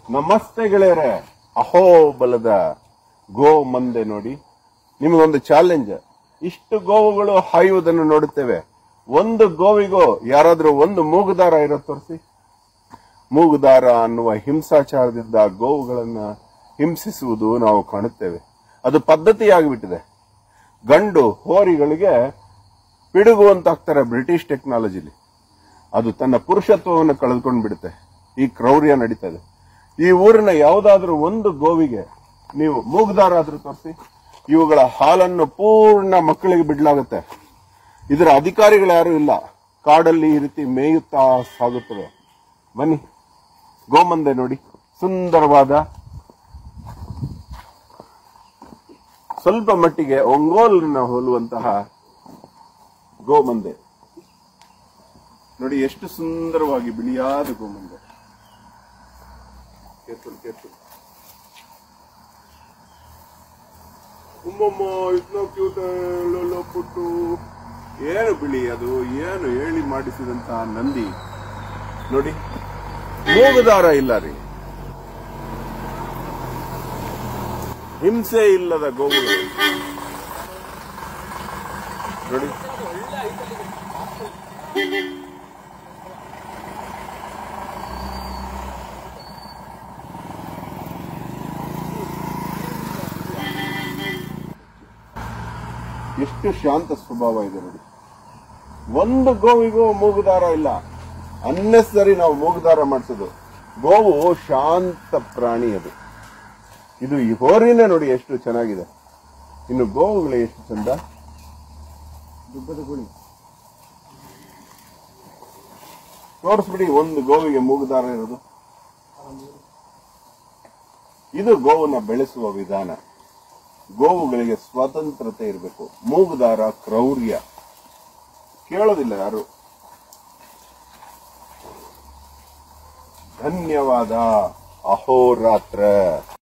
ನಮಸ್ತೆ ಗೆಳೆಯರೆ ಅಹೋಬಲದ ಗೋ ಮಂದೆ ನೋಡಿ ನಿಮಗೊಂದು ಚಾಲೆಂಜ್ ಇಷ್ಟು ಗೋವುಗಳು ಹಾಯುವುದನ್ನು ನೋಡುತ್ತೇವೆ ಒಂದು ಗೋವಿಗೂ ಯಾರಾದ್ರೂ ಒಂದು ಮೂಗುದಾರ ಇರೋ ತೋರಿಸಿ ಮೂಗುದಾರ ಅನ್ನುವ ಹಿಂಸಾಚಾರದಿಂದ ಗೋವುಗಳನ್ನ ಹಿಂಸಿಸುವುದು ನಾವು ಕಾಣುತ್ತೇವೆ ಅದು ಪದ್ಧತಿಯಾಗಿಬಿಟ್ಟಿದೆ ಗಂಡು ಹೋರಿಗಳಿಗೆ ಪಿಡುಗು ಅಂತ ಹಾಕ್ತಾರೆ ಬ್ರಿಟಿಷ್ ಟೆಕ್ನಾಲಜಿಲಿ ಅದು ತನ್ನ ಪುರುಷತ್ವವನ್ನು ಕಳೆದುಕೊಂಡು ಬಿಡುತ್ತೆ ಈ ಕ್ರೌರ್ಯ ನಡೀತದೆ ಈ ಊರಿನ ಯಾವುದಾದ್ರೂ ಒಂದು ಗೋವಿಗೆ ನೀವು ಮೂಗುದಾರ ಆದ್ರೂ ತೋರಿಸಿ ಇವುಗಳ ಹಾಲನ್ನು ಪೂರ್ಣ ಮಕ್ಕಳಿಗೆ ಬಿಡಲಾಗುತ್ತೆ ಇದರ ಅಧಿಕಾರಿಗಳು ಯಾರು ಇಲ್ಲ ಕಾಡಲ್ಲಿ ಈ ರೀತಿ ಮೇಯುತ್ತಾ ಸಾಗುತ್ತದೆ ಬನ್ನಿ ಗೋಮಂದೆ ನೋಡಿ ಸುಂದರವಾದ ಸ್ವಲ್ಪ ಮಟ್ಟಿಗೆ ಒಂಗೋಲನ್ನ ಹೋಲುವಂತಹ ಗೋಮಂದೆ ನೋಡಿ ಎಷ್ಟು ಸುಂದರವಾಗಿ ಬಿಳಿಯಾದ ಗೋಮಂದೆ ಕೇರ್ಫುಲ್ ಕೇರ್ಫುಲ್ ಉಮ್ಮಮ್ಮ ಇದ್ನೋ ಕ್ಯೂಟ್ ಪುಟ್ಟು ಏನು ಬಿಳಿ ಅದು ಏನು ಹೇಳಿ ಮಾಡಿಸಿದಂತಹ ನಂದಿ ನೋಡಿ ಮೂಗುದಾರ ಇಲ್ಲ ರೀ ಹಿಂಸೆ ಇಲ್ಲದ ಗೋವುಗಳು ನೋಡಿ ಎಷ್ಟು ಶಾಂತ ಸ್ವಭಾವ ಇದೆ ನೋಡಿ ಒಂದು ಗೋವಿಗೂ ಮೂಗುದಾರ ಇಲ್ಲ ಅನ್ನೆಸರಿ ನಾವು ಮೂಗುದಾರ ಮಾಡಿಸೋದು ಗೋವು ಶಾಂತ ಪ್ರಾಣಿ ಅದು ಇದು ಈ ಹೋರಿನೇ ನೋಡಿ ಎಷ್ಟು ಚೆನ್ನಾಗಿದೆ ಇನ್ನು ಗೋವುಗಳು ಎಷ್ಟು ಚಂದ ದುಬ್ಬದ ಗುಳಿ ತೋರಿಸ್ಬಿಡಿ ಒಂದು ಗೋವಿಗೆ ಮೂಗುದಾರ ಇರೋದು ಇದು ಗೋವನ್ನ ಬೆಳೆಸುವ ವಿಧಾನ ಗೋವುಗಳಿಗೆ ಸ್ವತಂತ್ರತೆ ಇರಬೇಕು ಮೂಗುದಾರ ಕ್ರೌರ್ಯ ಕೇಳೋದಿಲ್ಲ ಯಾರು ಧನ್ಯವಾದ ಅಹೋರಾತ್ರ